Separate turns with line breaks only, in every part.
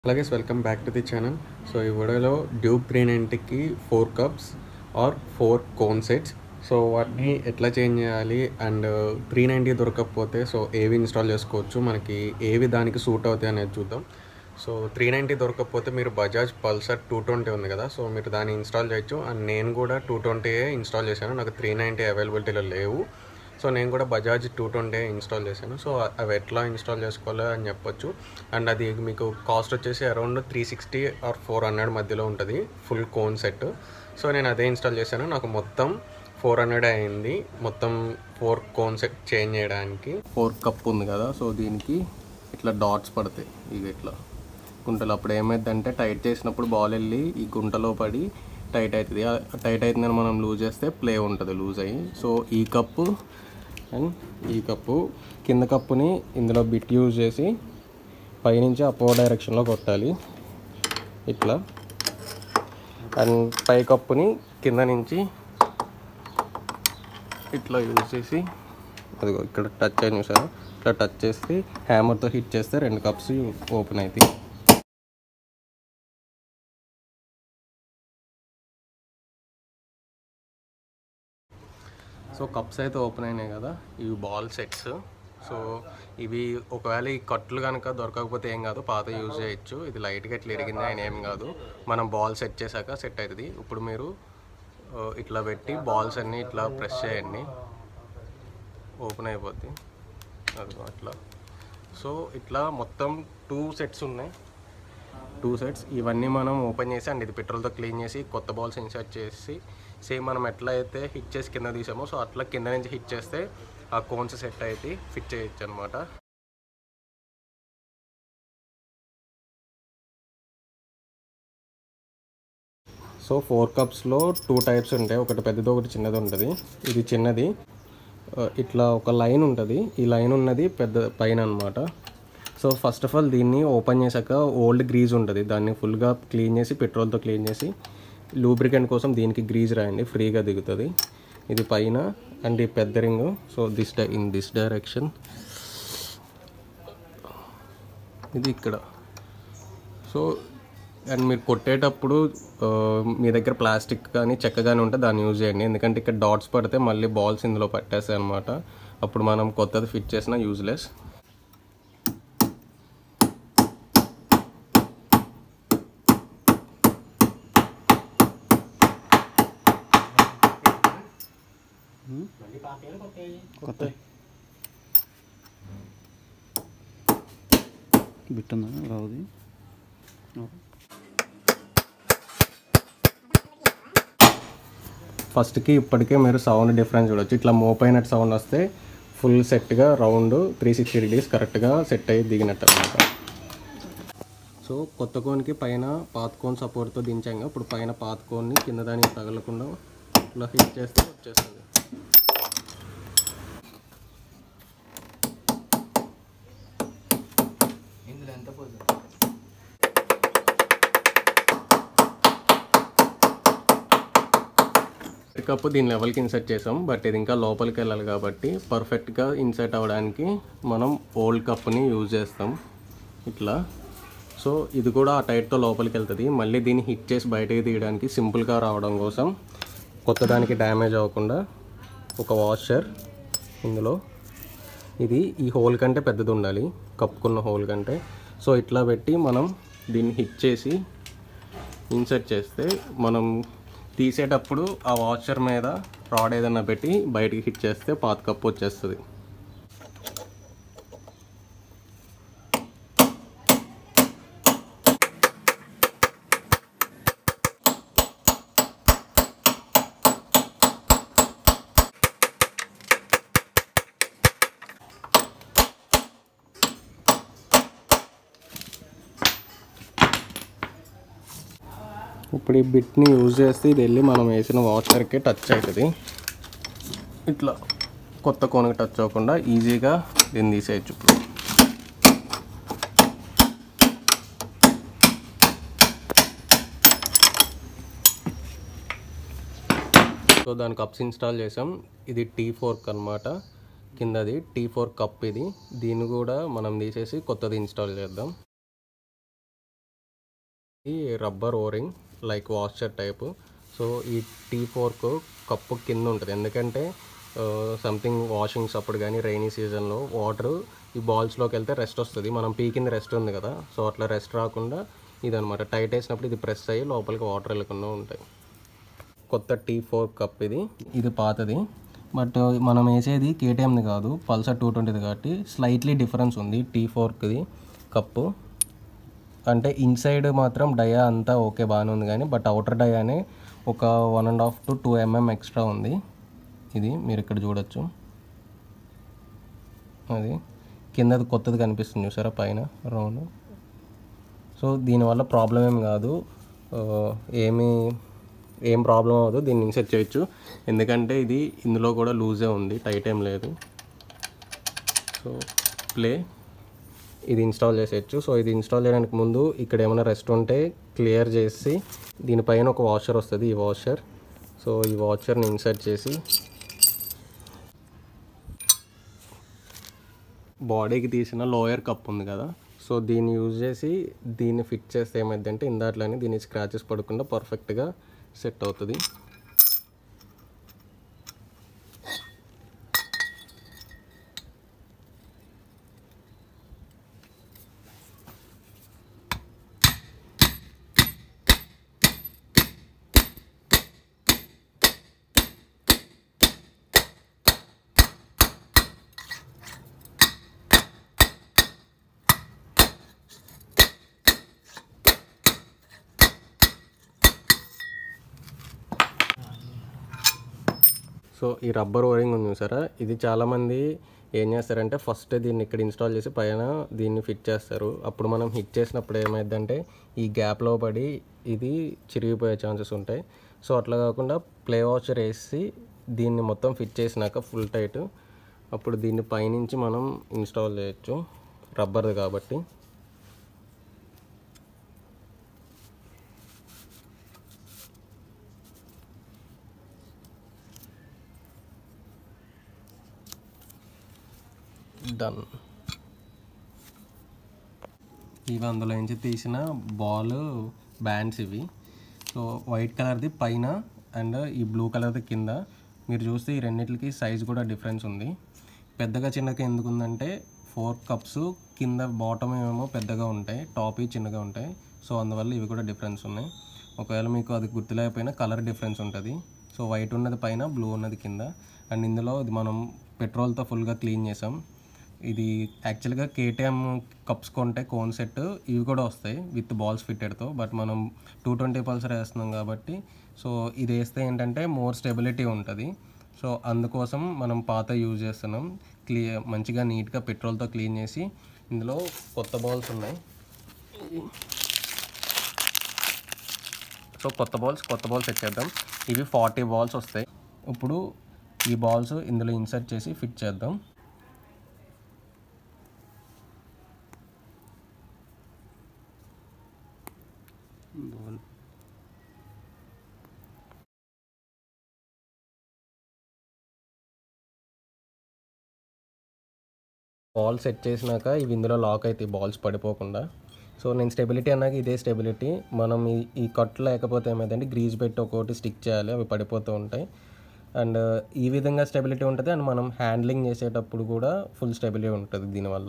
అలాగే welcome back to the channel so ఈ వీడియోలో డ్యూబ్ త్రీ నైంటీకి four cups or four cone sets so వాటిని ఎట్లా చేంజ్ చేయాలి అండ్ త్రీ నైంటీ దొరకకపోతే సో ఏవి ఇన్స్టాల్ చేసుకోవచ్చు మనకి ఏవి దానికి సూట్ అవుతాయి అనేది చూద్దాం సో త్రీ నైంటీ దొరకకపోతే మీరు బజాజ్ పల్సర్ టూ ట్వంటీ ఉంది కదా సో మీరు దాన్ని ఇన్స్టాల్ చేయొచ్చు అండ్ నేను కూడా టూ ట్వంటీయే ఇన్స్టాల్ చేశాను నాకు త్రీ నైంటీ అవైలబిలిటీలో లేవు సో నేను కూడా బజాజ్ టూ ట్వంటీ ఇన్స్టాల్ చేశాను సో అవి ఎట్లా ఇన్స్టాల్ చేసుకోవాలో అని చెప్పొచ్చు అండ్ అది మీకు కాస్ట్ వచ్చేసి around three sixty or four hundred మధ్యలో ఉంటుంది ఫుల్ కోన్ సెట్ సో నేను అదే ఇన్స్టాల్ చేశాను నాకు మొత్తం ఫోర్ హండ్రెడ్ అయింది మొత్తం ఫోర్ కోన్ సెట్ చేంజ్ చేయడానికి ఫోర్ కప్ ఉంది కదా సో దీనికి ఇట్లా డాట్స్ పడతాయి ఇక ఇట్లా గుంటలు అప్పుడు ఏమైందంటే టైట్ చేసినప్పుడు బాల్ వెళ్ళి ఈ గుంటలో పడి టైట్ అవుతుంది ఆ టైట్ అవుతుందని మనం లూజ్ చేస్తే ప్లే ఉంటుంది లూజ్ అయ్యి సో ఈ కప్పు అండ్ ఈ కప్పు కింద కప్పుని ఇందులో బిట్ యూజ్ చేసి పైనుంచి అపో డైరెక్షన్లో కొట్టాలి ఇట్లా అండ్ పై కప్పుని కింద నుంచి ఇట్లా యూజ్ చేసి అదిగో ఇక్కడ టచ్ అయిన చూసారా ఇట్లా టచ్ చేసి హ్యామర్తో హిట్ చేస్తే రెండు కప్స్ ఓపెన్ అవుతాయి సో కప్స్ అయితే ఓపెన్ అయినాయి కదా ఇవి బాల్ సెట్స్ సో ఇవి ఒకవేళ ఈ కట్లు కనుక దొరకకపోతే ఏం కాదు పాత యూజ్ చేయొచ్చు ఇది లైట్గా ఇట్లా ఎరిగింది ఆయన ఏం కాదు మనం బాల్ సెట్ చేశాక సెట్ అవుతుంది ఇప్పుడు మీరు ఆ, ఇట్లా పెట్టి బాల్స్ అన్నీ ఇట్లా ప్రెస్ చేయండి ఓపెన్ అయిపోద్ది అది అట్లా సో ఇట్లా మొత్తం టూ సెట్స్ ఉన్నాయి టూ సెట్స్ ఇవన్నీ మనం ఓపెన్ చేసి అండ్ ఇది పెట్రోల్తో క్లీన్ చేసి కొత్త బాల్స్ ఇన్సర్ట్ చేసి సేమ్ మనం ఎట్లా అయితే హిట్ చేసి కింద తీసామో సో అట్లా కింద నుంచి హిట్ చేస్తే ఆ కోన్స్ సెట్ అయితే ఫిట్ చేయొచ్చు అనమాట సో ఫోర్ కప్స్లో టూ టైప్స్ ఉంటాయి ఒకటి పెద్దది ఒకటి చిన్నది ఉంటుంది ఇది చిన్నది ఆ, ఇట్లా ఒక లైన్ ఉంటుంది ఈ లైన్ ఉన్నది పెద్ద పైన అనమాట సో ఫస్ట్ ఆఫ్ ఆల్ దీన్ని ఓపెన్ చేశాక ఓల్డ్ గ్రీజ్ ఉంటుంది దాన్ని ఫుల్గా క్లీన్ చేసి పెట్రోల్తో క్లీన్ చేసి లూబ్రికెంట్ కోసం దీనికి గ్రీజ్ రాయండి ఫ్రీగా దిగుతుంది ఇది పైన అండ్ ఈ పెద్ద ring so this die in this direction ఇది ఇక్కడ సో అండ్ మీరు కొట్టేటప్పుడు ఆ, మీ దగ్గర ప్లాస్టిక్ కానీ చెక్క కానీ ఉంటే దాన్ని యూజ్ చేయండి ఎందుకంటే ఇక్కడ డాట్స్ పడితే మళ్ళీ బాల్స్ ఇందులో పట్టేస్తాయి అనమాట అప్పుడు మనం కొత్తది ఫిట్ చేసినా యూజ్లెస్
కొత్త బిట్టుందా రావుది
ఫస్ట్కి ఇప్పటికే మీరు సౌండ్ డిఫరెన్స్ చూడొచ్చు ఇట్లా మోపైనట్టు సౌండ్ వస్తే ఫుల్ సెట్గా రౌండ్ త్రీ సిక్స్టీ డిగ్రీస్ కరెక్ట్గా సెట్ అయ్యి దిగినట్టు అనమాట సో కొత్త కోన్కి పైన పాత కోన్ సపోర్ట్తో దించాం ఇప్పుడు పైన పాత కోన్ని కింద దానికి తగలకుండా ఇట్లా హిట్ చేస్తే వచ్చేస్తుంది కప్పు దీని లెవెల్కి ఇన్సర్ట్ చేసాం బట్ ఇది ఇంకా లోపలికి వెళ్ళాలి కాబట్టి పర్ఫెక్ట్గా ఇన్సర్ట్ అవ్వడానికి మనం ఓల్డ్ కప్ని యూజ్ చేస్తాం ఇట్లా సో ఇది కూడా ఆ టైట్తో లోపలికి వెళ్తుంది మళ్ళీ దీన్ని హిట్ చేసి బయటకి తీయడానికి సింపుల్గా రావడం కోసం కొత్త దానికి డ్యామేజ్ అవ్వకుండా ఒక వాషర్ ఇందులో ఇది ఈ హోల్ కంటే పెద్దది ఉండాలి కప్పుకున్న హోల్ కంటే సో ఇట్లా పెట్టి మనం దీన్ని హిట్ చేసి ఇన్సర్ట్ చేస్తే మనం తీసేటప్పుడు ఆ వాషర్ మీద రాడ్ ఏదైనా పెట్టి బయటికి హిట్ చేస్తే పాత కప్పు వచ్చేస్తుంది ఇప్పుడు ఈ బిట్ని యూజ్ చేస్తే ఇది వెళ్ళి మనం వేసిన వాషర్కి టచ్ అవుతుంది ఇట్లా కొత్త కోనకి టచ్ అవ్వకుండా ఈజీగా దీన్ని తీసేయచ్చు ఇప్పుడు సో దాని కప్స్ ఇన్స్టాల్ చేసాం ఇది టీ ఫోర్క్ అనమాట కిందది టీ ఫోర్ కప్ ఇది దీన్ని కూడా మనం తీసేసి కొత్తది ఇన్స్టాల్ చేద్దాం ఈ rubber O ring like washer type so ఈ టీ ఫోర్క్ కప్పు కింద ఉంటుంది ఎందుకంటే సంథింగ్ వాషింగ్స్ అప్పుడు కానీ రైనీ సీజన్లో వాటర్ ఈ బాల్స్లోకి వెళ్తే రెస్ట్ వస్తుంది మనం పీకింది రెస్ట్ ఉంది కదా సో అట్లా రెస్ట్ రాకుండా ఇదనమాట టైట్ వేసినప్పుడు ఇది ప్రెస్ అయ్యి లోపలికి వాటర్ వెళ్ళకుండా ఉంటాయి కొత్త టీ ఫోర్ కప్ ఇది ఇది పాతది బట్ మనం వేసేది కేటీఎంది కాదు పల్సర్ టూ ట్వంటీది కాబట్టి స్లైట్లీ డిఫరెన్స్ ఉంది టీ ఫోర్క్ది కప్పు అంటే ఇన్సైడ్ మాత్రం డయా అంతా ఓకే బాగానే ఉంది కానీ బట్ అవుటర్ డయానే ఒక one and half to two MM extra ఉంది ఇది మీరు ఇక్కడ చూడొచ్చు అది కిందది కొత్తది కనిపిస్తుంది చూసారా పైన రౌండ్ సో దీనివల్ల ప్రాబ్లం ఏం కాదు ఆ, ఏమీ ఏం ప్రాబ్లం అవ్వదు దీన్ని ఇన్సెట్ చేయొచ్చు ఎందుకంటే ఇది ఇందులో కూడా లూజే ఉంది టైట్ ఏం లేదు సో ప్లే ఇది ఇన్స్టాల్ చేసేయచ్చు సో ఇది ఇన్స్టాల్ చేయడానికి ముందు ఇక్కడ ఏమైనా రెస్ట్ ఉంటే క్లియర్ చేసి దీనిపైన ఒక వాషర్ వస్తుంది ఈ వాషర్ సో ఈ వాషర్ని ఇన్సర్ట్ చేసి బాడీకి తీసిన లోయర్ కప్ ఉంది కదా సో దీన్ని యూజ్ చేసి దీన్ని ఫిట్ చేస్తే ఏమైందంటే ఇందాట్లోనే దీని స్క్రాచెస్ పడకుండా పర్ఫెక్ట్గా సెట్ అవుతుంది సో ఈ రబ్బర్ ఓరింగ్ ఉంది చూసారా ఇది చాలామంది ఏం చేస్తారంటే ఫస్ట్ దీన్ని ఇక్కడ ఇన్స్టాల్ చేసి పైన దీన్ని ఫిట్ చేస్తారు అప్పుడు మనం హిట్ చేసినప్పుడు ఏమైందంటే ఈ గ్యాప్లో పడి ఇది చిరిగిపోయే ఛాన్సెస్ ఉంటాయి సో అట్లా కాకుండా ప్లే వాచర్ వేసి దీన్ని మొత్తం ఫిట్ చేసినాక ఫుల్ టైట్ అప్పుడు దీన్ని పైనుంచి మనం ఇన్స్టాల్ చేయొచ్చు రబ్బర్ది కాబట్టి డన్ ఇవి అందులో నుంచి తీసిన బాల్ బ్యాండ్స్ ఇవి సో వైట్ కలర్ది పైన అండ్ ఈ బ్లూ కలర్ది కింద మీరు చూస్తే ఈ రెండింటికి సైజ్ కూడా డిఫరెన్స్ ఉంది పెద్దగా చిన్నగా ఎందుకు ఉందంటే ఫోర్ కప్స్ కింద బాటమ్ ఏమో పెద్దగా ఉంటాయి టాప్ చిన్నగా ఉంటాయి సో అందువల్ల ఇవి కూడా డిఫరెన్స్ ఉన్నాయి ఒకవేళ మీకు అది గుర్తులేకపోయినా కలర్ డిఫరెన్స్ ఉంటుంది సో వైట్ ఉన్నది పైన బ్లూ ఉన్నది కింద అండ్ ఇందులో ఇది మనం పెట్రోల్తో ఫుల్గా క్లీన్ చేసాం ఇది యాక్చువల్గా కేటీఎం కప్స్ కొంటే కోన్ సెట్ ఇవి కూడా వస్తాయి విత్ బాల్స్ ఫిట్టెడ్తో బట్ మనం టూ ట్వంటీ పల్సర్ వేస్తున్నాం కాబట్టి సో ఇది వేస్తే ఏంటంటే మోర్ స్టెబిలిటీ ఉంటుంది సో అందుకోసం మనం పాత యూజ్ చేస్తున్నాం క్లీ మంచిగా నీట్గా పెట్రోల్తో క్లీన్ చేసి ఇందులో కొత్త బాల్స్ ఉన్నాయి సో కొత్త బాల్స్ కొత్త బాల్స్ ఎక్కేద్దాం ఇవి ఫార్టీ బాల్స్ వస్తాయి ఇప్పుడు ఈ బాల్స్ ఇందులో ఇన్సర్ట్ చేసి ఫిట్ చేద్దాం
బాల్
బాల్ సెట్ చేసినాక ఇవి ఇందులో లాక్ అవుతాయి బాల్స్ పడిపోకుండా సో నేను స్టెబిలిటీ అన్నాక ఇదే స్టెబిలిటీ మనం ఈ ఈ కట్ లేకపోతే ఏమైందంటే గ్రీజ్ పెట్టి ఒక్కొక్కటి స్టిక్ చేయాలి అవి పడిపోతూ ఉంటాయి అండ్ ఈ విధంగా స్టెబిలిటీ ఉంటుంది అండ్ మనం హ్యాండ్లింగ్ చేసేటప్పుడు కూడా ఫుల్ స్టెబిలిటీ ఉంటుంది దీనివల్ల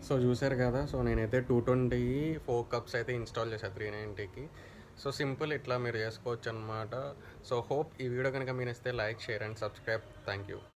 సో చూసారు కదా సో నేనైతే టూ ట్వంటీ ఫోర్ కప్స్ అయితే ఇన్స్టాల్ చేశాను త్రీ నైంటీకి సో సింపుల్ ఇట్లా మీరు చేసుకోవచ్చు అనమాట సో హోప్ ఈ వీడియో కనుక మీరు ఇస్తే like share and subscribe thank you